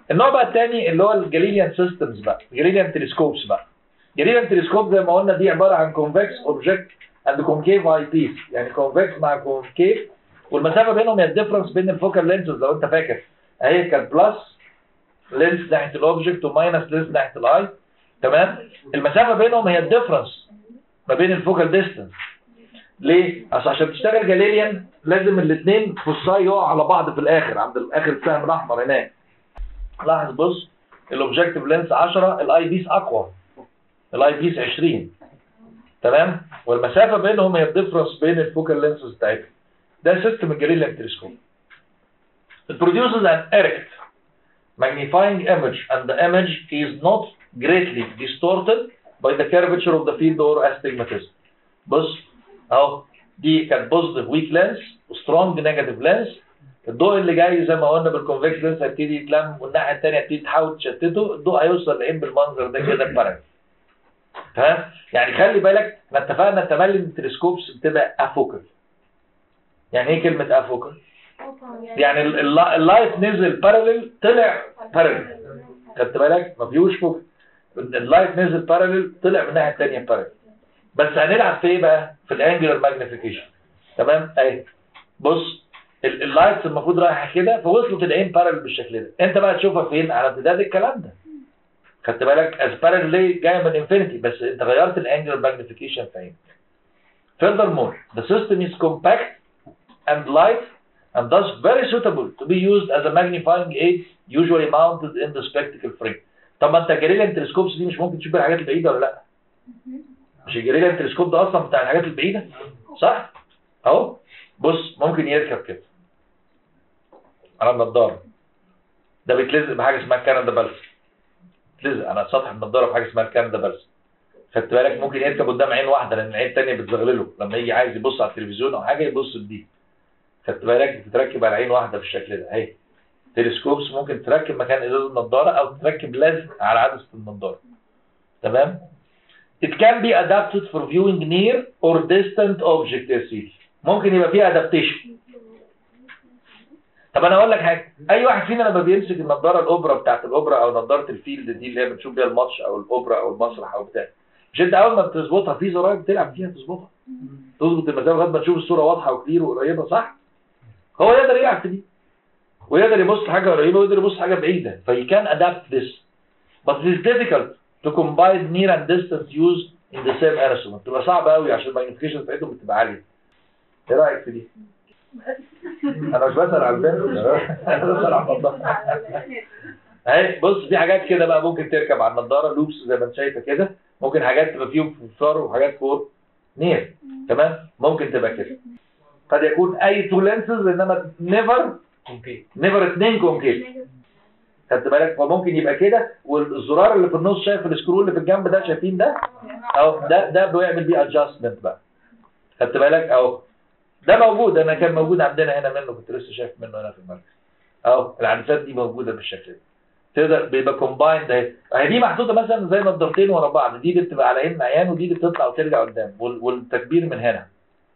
النوع بقى الثاني اللي هو الجاليليان سيستمز بقى جاليليان تلسكوبس بقى جاليليان تلسكوب زي ما قلنا دي عباره عن كونفكس اوبجكت اند كونكيف اي بيس يعني كونفكس مع كونكيف والمسافه بينهم هي الديفرنس بين الفوكال لينسز لو انت فاكر اهي كانت بلس لينس ناحيه الاوبجكت وماينس لينس ناحيه الاي تمام المسافه بينهم هي الديفرنس ما بين الفوكال ديستانس ليه؟ اصل عشان تشتغل جاليليان لازم الاثنين فصاي يقعوا على بعض في الاخر عند الاخر السهم الاحمر هناك لاحظ بص الاوبجكتيف لينس 10 الاي بيس اقوى الاي بيس 20 تمام والمسافه بينهم هي الديفرنس بين الفوكال لينسز بتاعتهم ده سيستم الجاليليان تلسكوب It produces an erect magnifying image and the image is not greatly distorted by the curvature of the field or astigmatism. بص اهو دي كانت بوزيتيف ويك لينس وسترونج نيجاتيف لينس الضوء اللي جاي زي ما قلنا بالكونفكس لينس هيبتدي يتلم والناحيه الثانيه هتبتدي تحاول تشتته الضوء هيوصل لعين بالمنظر ده كده بفرق تمام يعني خلي بالك احنا اتفقنا تملي التلسكوبس بتبقى افوكال يعني ايه كلمه افوكال يعني ال- ال- اللايت نزل بارلل طلع بارلل خدت بالك ما فيهوش فوق اللايت نزل بارلل طلع من الناحيه الثانيه بارلل بس هنلعب في ايه بقى في الانجلر ماجنيفيكيشن تمام اهي بص ال- اللايتس المفروض رايحه كده فوصلت العين بارلل بالشكل ده انت بقى تشوفها فين على امتداد الكلام ده خدت بالك از بارلل ليه جايه من انفينيتي بس انت غيرت الانجلر ماجنيفيكيشن في عين Furthermore, the system is compact and light and thus very suitable to be used as a magnifying aid usually mounted in the spectacle frame. طب ما انت الجاليليان تلسكوبس دي مش ممكن تشوف الحاجات البعيده ولا لا؟ مش الجاليليان تلسكوب ده اصلا بتاع الحاجات البعيده صح؟ اهو بص ممكن يركب كده على النضاره ده بيتلزق بحاجه اسمها كندا بلس بيتلزق على سطح النضاره بحاجه اسمها كندا بلس خدت بالك ممكن يركب قدام عين واحده لان العين الثانيه بتزغلله لما يجي عايز يبص على التلفزيون او حاجه يبص بدي خدت بالك بتتركب على عين واحده بالشكل ده اهي تلسكوبس ممكن تركب مكان ازاز النضاره او تركب لزق على عدسه النضاره تمام It can be adapted for viewing near or distant object يا سيدي ممكن يبقى فيه adaptation طب انا اقول لك حاجه اي واحد فينا لما بيمسك النضاره الاوبرا بتاعت الاوبرا او نضاره الفيلد دي اللي هي بتشوف بيها الماتش او الاوبرا او المسرح او بتاع مش انت اول ما بتظبطها في زراير بتلعب فيها تظبطها تظبط المسافه لغايه ما تشوف الصوره واضحه وكلير وقريبه صح هو يقدر يلعب في دي ويقدر يبص حاجه قريبه ويقدر يبص حاجه بعيده فهي كان adapt this but it is difficult to combine near and distant use in the same instrument بتبقى صعبه قوي عشان الماجنيفيكيشن بتاعتهم بتبقى عاليه ايه رايك في دي؟ انا مش بسال على البنت انا بسال على النضاره اهي بص في حاجات كده بقى ممكن تركب على النضاره لوبس زي ما انت شايفه كده ممكن حاجات تبقى فيهم فار وحاجات فوق نير تمام ممكن تبقى كده قد يكون اي تو لينسز انما نيفر نيفر اتنين كونكيف خدت بالك فممكن يبقى كده والزرار اللي في النص شايف السكرو اللي في الجنب ده شايفين ده اهو ده ده بيعمل بيه ادجستمنت بقى خدت بالك اهو ده موجود انا كان موجود عندنا هنا منه كنت لسه شايف منه هنا في المركز اهو العدسات دي موجوده بالشكل ده تقدر بيبقى كومبايند اهي اهي دي محطوطه مثلا زي نضارتين ورا بعض دي اللي بتبقى على عين عيان ودي اللي بتطلع وترجع قدام وال- والتكبير من هنا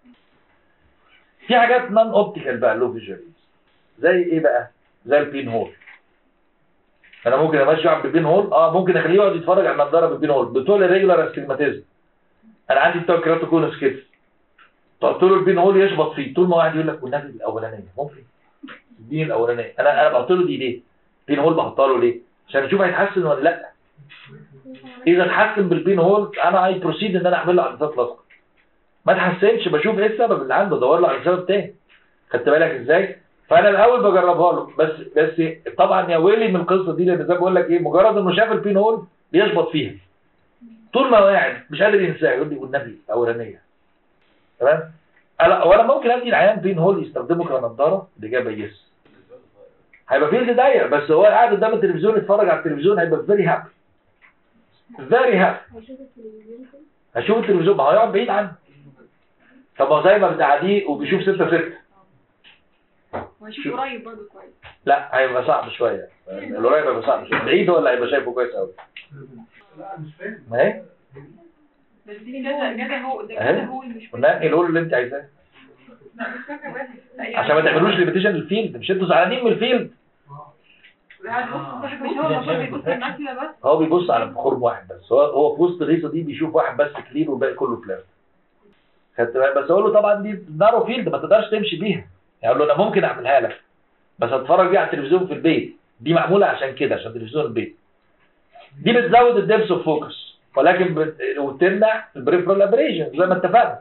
في حاجات نون اوبتيكال بقى لو فيجواليز زي ايه بقى زي البين هول انا ممكن امشي واحد ببين هول اه ممكن اخليه يقعد يتفرج على النضاره ببين هول بتوع الريجولار استجماتيزم انا عندي بتوع كراتوكونس كده قلت له البين هول يشبط فيه طول ما واحد يقول لك والنبي الاولانيه ممكن الدين الاولانيه انا انا بحط له دي ليه؟ بين هول بحطها له ليه؟ عشان اشوف هيتحسن ولا لا اذا اتحسن بالبين هول انا اي بروسيد ان انا اعمل له عدسات لاصقه ما اتحسنش بشوف ايه السبب اللي عنده ادور له على سبب تاني خدت بالك ازاي؟ فانا الاول بجربها له بس بس طبعا يا ويلي من القصه دي لان زي ما بقول لك ايه مجرد انه شاف البين هول بيشبط فيها طول ما هو قاعد مش قادر ينساها يقول لي والنبي الاولانيه تمام أنا- وانا ممكن ادي العيان بين هول يستخدمه كنضاره الاجابه يس هيبقى فيلد ضيق بس هو قاعد قدام التلفزيون يتفرج على التلفزيون هيبقى فيري هابي فيري هابي هشوف التلفزيون ما هو هيقعد بعيد عنه طب ما هو زي ما بتعديه وبيشوف 6 6 واشوف قريب برضه كويس لا هيبقى صعب شويه القريب هيبقى صعب شويه بعيد هو اللي هيبقى شايفه كويس قوي لا مش فاهم ما هي بس دي كذا كذا هو ده أهي. كذا هو اللي مش ونقي الهول اللي انت عايزاه لا مش فاكره واحد عشان ما تعملوش ليميتيشن للفيلد مش انتوا زعلانين من الفيلد قاعد يبص مش هو المفروض بيبص الماكينة بس هو بيبص على خرم واحد بس هو هو في وسط الغيصه دي بيشوف واحد بس كلير والباقي كله بلاد خدت بالك بس اقول له طبعا دي نارو فيلد ما تقدرش تمشي بيها يعني اقول له انا ممكن اعملها لك بس اتفرج بيها على التلفزيون في البيت دي معموله عشان كده عشان تلفزيون البيت دي بتزود الدبس اوف فوكس ولكن بت... وتمنع البريفرال ابريجن زي ما اتفقنا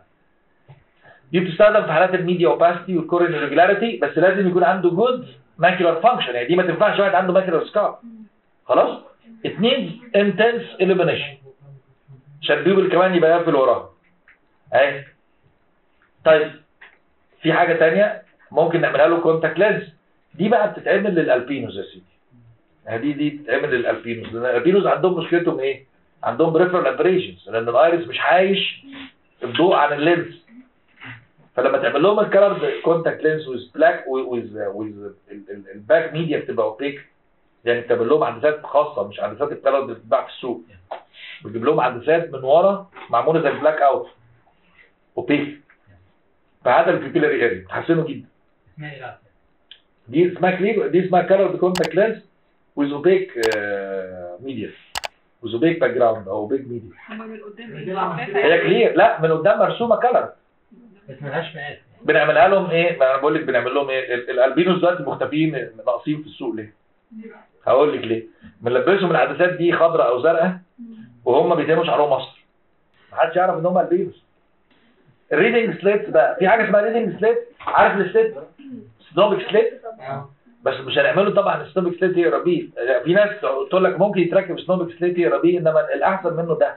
دي بتستخدم في حالات الميديا اوباستي والكورين ريجولاريتي بس لازم يكون عنده جود ماكيولار فانكشن يعني دي ما تنفعش واحد عنده ماكيولار سكار خلاص اتنين انتنس اليمينيشن عشان البيبل كمان يبقى يقفل وراها اهي طيب في حاجه تانية ممكن نعملها له كونتاكت لينز دي بقى بتتعمل للالبينوز يا سيدي يعني دي دي بتتعمل للالبينوز لان الالبينوز عندهم مشكلتهم ايه عندهم بريفرال ابريشنز لان الايرس مش عايش الضوء عن اللينز فلما تعمل لهم الكلر كونتاكت لينز ويز بلاك ويز ويز الباك ميديا بتبقى اوبيك يعني بتعمل لهم عدسات خاصه مش عدسات الكلر اللي بتتباع في السوق بتجيب لهم عدسات من ورا معموله زي البلاك اوت اوبيك فهذا البيبيلاري اريا تحسنه جدا اسمها ايه بقى؟ دي اسمها كلير دي اسمها كلر كونتاكت لينز ويز اوبيك ميديا ويز اوبيك باك جراوند او اوبيك ميديا هما من قدام دي العمل ايه كده. هي كلير لا من قدام مرسومه كلر بس ملهاش مقاس يعني. بنعملها لهم ايه ما انا بقول لك بنعمل لهم ايه ال- الالبينوس دلوقتي مختفيين ناقصين في السوق ليه هقول لك ليه بنلبسهم العدسات دي خضراء او زرقاء وهم بيتهموا شعرهم اصفر محدش يعرف ان هم البينوس الريدنج سليت بقى في حاجه اسمها ريدنج سليت عارف السليت سنوبك سليت بس مش هنعمله طبعا سنوبك سليت يقرا بيه في ناس تقول لك ممكن يتركب سنوبك سليت يقرا بيه انما الاحسن منه ده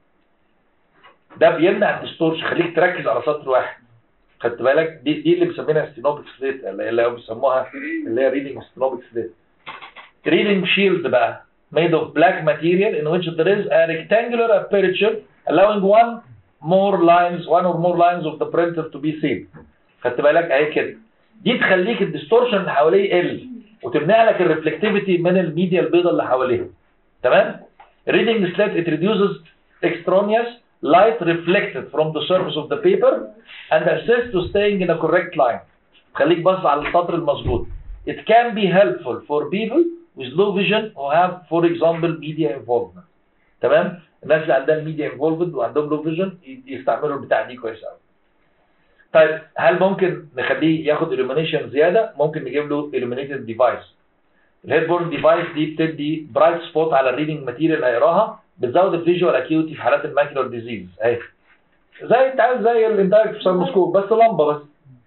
ده بيمنع الديستورشن خليك تركز على سطر واحد خدت بالك دي دي اللي بيسمينها ستينوبك سليت اللي اللي هم بيسموها اللي هي ريدنج ستينوبك سليت ريدنج شيلد بقى made of black material in which there is a rectangular aperture allowing one more lines one or more lines of the printer to be seen خدت بالك اهي كده دي تخليك الديستورشن اللي حواليه يقل وتمنع لك الريفلكتيفيتي من الميديا البيضاء اللي حواليه تمام reading slit it reduces extraneous light reflected from the surface of the paper and assists to staying in a correct line خليك بص على السطر المظبوط it can be helpful for people with low vision who have for example media involvement تمام الناس اللي عندها الميديا involved وعندهم low vision ي- يستعملوا البتاع دي كويس قوي طيب هل ممكن نخليه ياخد illumination زياده ممكن نجيب له illuminated device الهيدبورن ديفايس دي بتدي برايت سبوت على الريدنج ماتيريال اللي هيقراها بتزود الفيجوال اكيوتي في حالات الماكيولار ديزيز اهي زي انت عارف زي الاندايركت سالموسكوب بس لمبه بس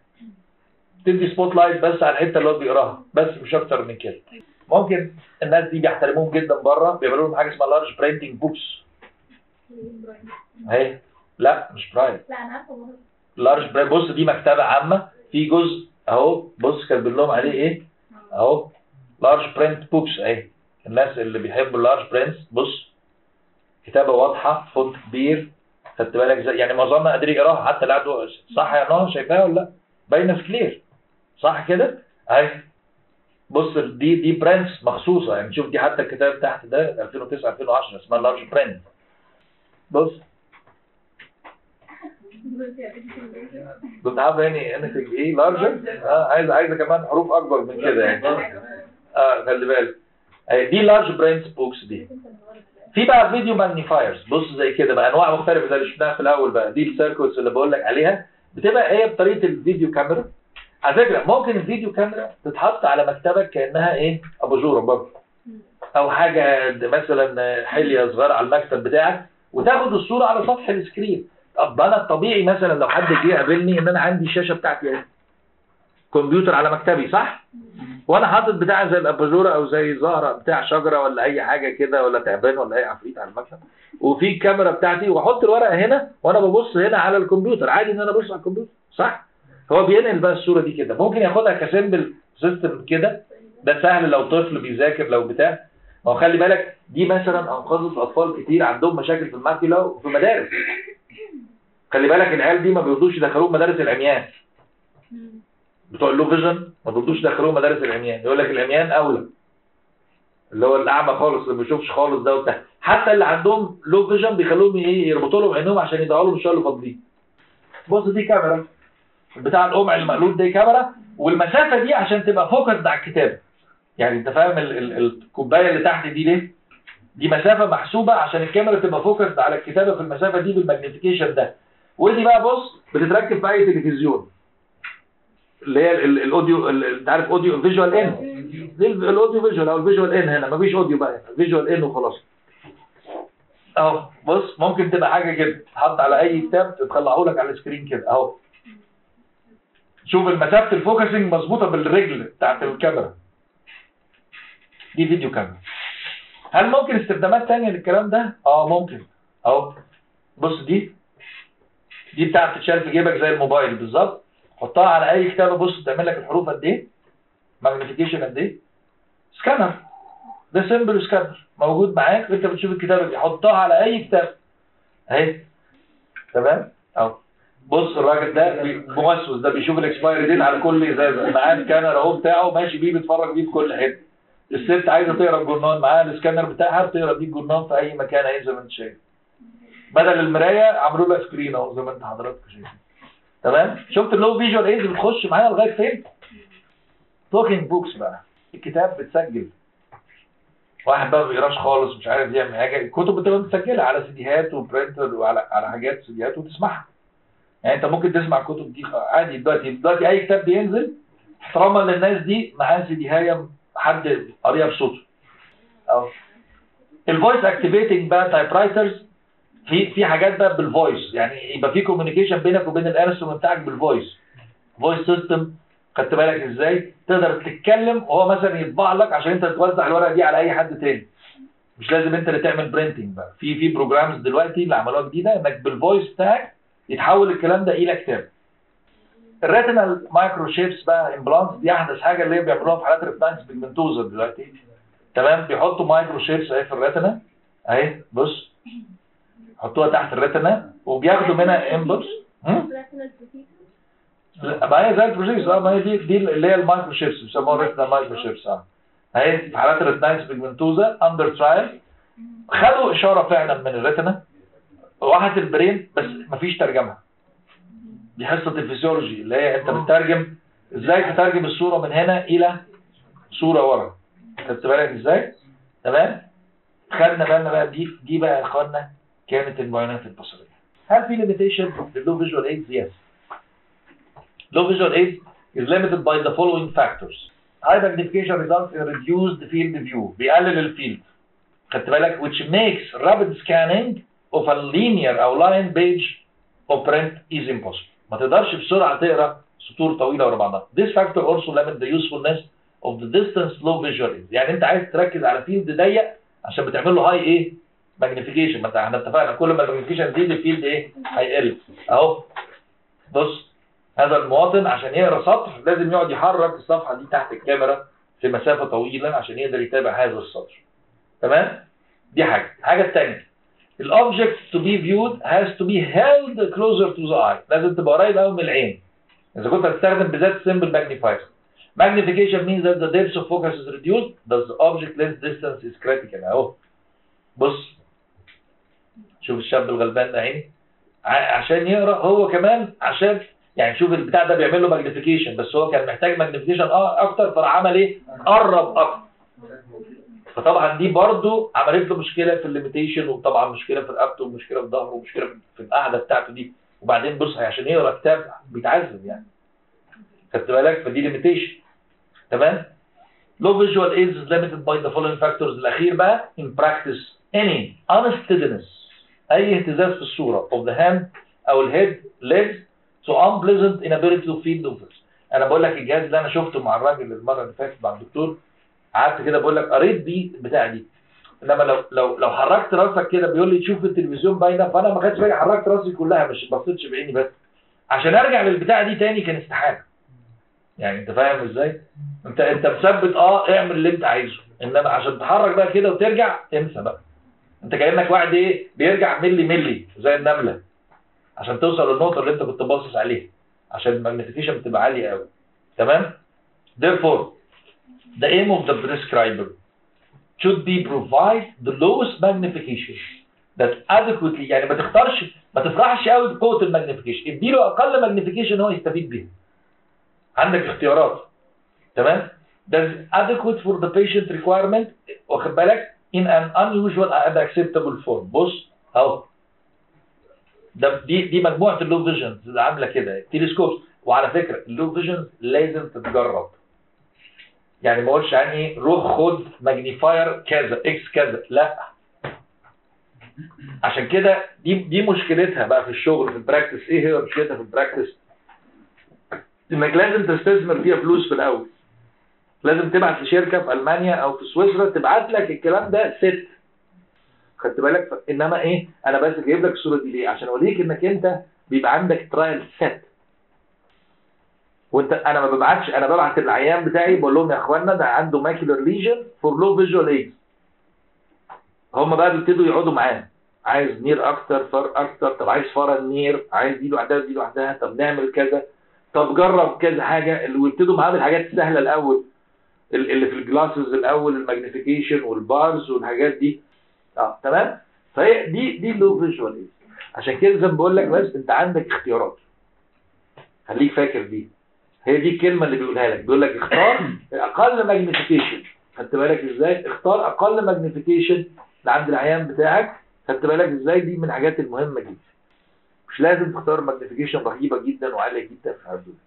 تدي سبوت لايت بس على الحته اللي هو بيقراها بس مش اكتر من كده ممكن الناس دي بيحترموهم جدا بره بيعملوا لهم حاجه اسمها لارج برينتنج بوكس اهي لا مش برايت لا انا عارفه برضه. لارج برايت بص دي مكتبه عامه في جزء اهو بص كاتبين لهم عليه ايه اهو لارج برنت بوكس اهي الناس اللي بيحبوا اللارج برنتس بص كتابه واضحه فونت كبير خدت بالك زي يعني معظمنا قادر يقراها حتى اللي عنده صح يا نهى شايفاها ولا لا باينه في كلير صح كده اهي بص دي دي برنتس مخصوصه يعني شوف دي حتى الكتاب تحت ده 2009 2010 اسمها لارج برنت بص كنت عارف يعني anything ايه لارجر اه عايز عايزه كمان حروف اكبر من كده يعني اه خلي بالك آه، دي لارج برينز بوكس دي في بقى فيديو ماجنيفايرز بص زي كده بقى انواع مختلفه زي اللي شفناها في الاول بقى دي السيركوتس اللي بقول لك عليها بتبقى هي بطريقه الفيديو كاميرا على فكره ممكن الفيديو كاميرا تتحط على مكتبك كانها ايه اباجوره برضه او حاجه د- مثلا حليه صغيره على المكتب بتاعك وتاخد الصوره على سطح السكرين طب انا الطبيعي مثلا لو حد جه يقابلني ان انا عندي الشاشه بتاعتي اهي كمبيوتر على مكتبي صح وانا حاطط بتاع زي الاباجوره او زي زهره بتاع شجره ولا اي حاجه كده ولا تعبان ولا اي عفريت على المكتب وفي الكاميرا بتاعتي واحط الورقه هنا وانا ببص هنا على الكمبيوتر عادي ان انا ابص على الكمبيوتر صح هو بينقل بقى الصوره دي كده ممكن ياخدها كسيمبل سيستم كده ده سهل لو طفل بيذاكر لو بتاع ما هو خلي بالك دي مثلا انقذت اطفال كتير عندهم مشاكل في الماكيولا وفي مدارس خلي بالك العيال دي ما بيرضوش يدخلوهم مدارس العميان بتوع اللو فيجن ما بيرضوش يدخلوهم مدارس العميان يقول لك العميان اولى اللي هو الاعمى خالص اللي ما بيشوفش خالص ده وبتاع حتى اللي عندهم لو فيجن بيخلوهم ايه يربطوا لهم عينيهم عشان يدعوا لهم الشغل فاضيين بص دي كاميرا بتاع القمع المقلوب دي كاميرا والمسافه دي عشان تبقى فوكس على الكتاب يعني انت فاهم ال- ال- الكوبايه اللي تحت دي ليه دي مسافه محسوبه عشان الكاميرا تبقى فوكس على الكتابه في المسافه دي بالماجنيفيكيشن ده ودي بقى بص بتتركب في اي تلفزيون اللي هي ال- ال- الاوديو ال- انت عارف اوديو فيجوال ان دي ال- الاوديو فيجوال او الفيجوال ان هنا مفيش اوديو بقى هنا فيجوال ان وخلاص اهو بص ممكن تبقى حاجه كده تحط على اي كتاب تطلعه لك على السكرين كده اهو شوف المسافه الفوكسنج مظبوطه بالرجل بتاعت الكاميرا دي فيديو كاميرا هل ممكن استخدامات تانية للكلام ده؟ اه ممكن اهو بص دي دي بتاعت تتشال في جيبك زي الموبايل بالظبط حطها على اي كتابه بص تعمل لك الحروف قد ايه ماجنيفيكيشن قد ايه سكانر ده سيمبل سكانر موجود معاك وانت بتشوف الكتابه دي حطها على اي كتاب اهي تمام اهو بص الراجل ده بي- موسوس ده بيشوف الاكسبايري ديت على كل ازازه معاه سكانر اهو بتاعه ماشي بيه بيتفرج بيه في كل حته الست عايزه تقرا الجورنال معاها السكانر بتاعها بتقرا بيه الجورنال في اي مكان اهي زي ما انت شايف بدل المرايه عملوا لها سكرين اهو زي ما انت حضرتك شايف تمام شفت اللو فيجوال ايز بتخش معايا لغايه فين توكينج بوكس بقى الكتاب بتسجل واحد بقى ما بيقراش خالص مش عارف يعمل حاجه الكتب بتبقى متسجله على سيديهات وبرنتر وعلى على حاجات سيديهات وتسمعها يعني انت ممكن تسمع الكتب دي عادي دلوقتي دلوقتي اي كتاب بينزل احتراما للناس دي معاه سيديهايه حد قاريها بصوته او الفويس اكتيفيتنج بقى تايب رايترز في في حاجات بقى بالفويس يعني يبقى في كوميونيكيشن بينك وبين الانسترومنت بتاعك بالفويس فويس سيستم خدت بالك ازاي تقدر تتكلم وهو مثلا يطبع لك عشان انت توزع الورقه دي على اي حد تاني مش لازم انت اللي تعمل برينتنج بقى في في بروجرامز دلوقتي اللي عملوها جديده انك بالفويس بتاعك يتحول الكلام ده الى كتاب الريتينال مايكرو شيبس بقى امبلانتس دي احدث حاجه اللي هي بيعملوها في حالات الريتنايتس بيجمنتوزا دلوقتي تمام بيحطوا مايكرو شيبس اهي في الريتنا اهي بص حطوها تحت الريتنا وبياخدوا منها انبوتس لا ما هي زي البروجيكتس اه ما هي دي دي اللي هي المايكرو شيبس بيسموها ريتنا مايكرو شيبس اه اهي في حالات الريتنايتس بيجمنتوزا اندر ترايل خدوا اشاره فعلا من الريتنا راحت البرين بس مفيش ترجمه دي حصه الفسيولوجي اللي هي انت بتترجم ازاي تترجم الصوره من هنا الى صوره ورا خدت بالك ازاي تمام خدنا بالنا بقى دي دي بقى يا اخوانا كانت المعاينات البصريه هل في ليميتيشن للو فيجوال ايدز يس low visual aid is limited by the following factors high magnification results in reduced field view بيقلل الفيلد خدت بالك which makes rapid scanning of a linear او line page of print is impossible ما تقدرش بسرعه تقرا سطور طويله ورا بعضها this factor also limit the usefulness of the distance low visual aid يعني انت عايز تركز على فيلد ضيق عشان بتعمل له هاي ايه ماجنيفيكيشن ما انت احنا اتفقنا كل ما الماجنيفيكيشن يزيد الفيلد ايه هيقل اهو بص هذا المواطن عشان يقرا سطر لازم يقعد يحرك الصفحه دي تحت الكاميرا في مسافه طويله عشان يقدر يتابع هذا السطر تمام دي حاجه الحاجه الثانيه الاوبجكت to be viewed has to be held closer to the eye لازم تبقى قريب قوي من العين اذا كنت هتستخدم بالذات simple magnifier magnification means that the depth of focus is reduced thus the object lens distance is critical اهو بص شوف الشاب الغلبان ده عيني ع- عشان يقرا هو كمان عشان يعني شوف البتاع ده بيعمل له ماجنيفيكيشن بس هو كان محتاج ماجنيفيكيشن اه اكتر فراح عمل ايه؟ قرب اكتر فطبعا دي برضو عملت له مشكله في الليميتيشن وطبعا مشكله في رقبته ومشكله في ظهره ومشكله في القعده بتاعته دي وبعدين بص عشان يقرا كتاب بيتعذب يعني خدت بالك فدي ليميتيشن تمام low visual aids is limited by the following factors الاخير بقى in practice any unsteadiness اي اهتزاز في الصوره of the hand او الهيد legs so unpleasant inability to feel the focus انا بقول لك الجهاز اللي انا شفته مع الراجل المره اللي فاتت مع الدكتور قعدت كده بقول لك قريت بيه البتاع دي انما لو لو لو حركت راسك كده بيقول لي تشوف التلفزيون باينه فانا ما خدتش بالي حركت راسي كلها مش بصيتش بعيني بس عشان ارجع للبتاع دي تاني كان استحاله يعني انت فاهم ازاي انت انت مثبت اه اعمل اللي انت عايزه انما عشان تحرك بقى كده وترجع انسى بقى انت كانك واحد ايه بيرجع ملي ملي زي النمله عشان توصل للنقطه اللي انت كنت باصص عليها عشان الماجنيفيكيشن بتبقى عاليه قوي تمام therefore the aim of the prescriber should be provide the lowest magnification that adequately يعني ما تختارش ما تفرحش قوي بقوه الماجنيفيكيشن اديله اقل ماجنيفيكيشن هو يستفيد بيها عندك اختيارات تمام that's adequate for the patient requirement واخد بالك in an unusual and acceptable form بص اهو ده دي دي مجموعه اللو فيجنز اللي عامله كده تلسكوب وعلى فكره اللو فيجنز لازم تتجرب يعني ما اقولش عن ايه روح خد ماجنيفاير كذا اكس كذا لا عشان كده دي دي مشكلتها بقى في الشغل في البراكتس ايه هي مشكلتها في البراكتس انك لازم تستثمر فيها فلوس في الاول لازم تبعت لشركه في المانيا او في سويسرا تبعت لك الكلام ده ست خدت بالك ف- انما ايه انا بس جايب لك الصوره دي ليه عشان اوريك انك انت بيبقى عندك ترايل سيت وانت انا ما ببعتش انا ببعت العيان بتاعي بقول لهم يا اخوانا ده عنده ماكيولر ليجن فور لو فيجوال ايدز هم بقى بيبتدوا يقعدوا معاه عايز نير اكتر فار اكتر طب عايز فرا نير عايز دي لوحدها ودي لوحدها طب نعمل كذا طب جرب كذا حاجه اللي ويبتدوا معاه بالحاجات السهله الاول ال- اللي في الجلاسز الاول الماجنيفيكيشن والبارز والحاجات دي اه تمام فهي دي دي اللو فيجوال ايدز عشان كده زي ما بقول لك بس انت عندك اختيارات خليك فاكر دي هي دي الكلمه اللي بيقولها لك بيقول لك اختار اقل ماجنيفيكيشن خدت بالك ازاي اختار اقل ماجنيفيكيشن عند العيان بتاعك خدت بالك ازاي دي من الحاجات المهمه جدا مش لازم تختار ماجنيفيكيشن رهيبه جدا وعاليه جدا في هذا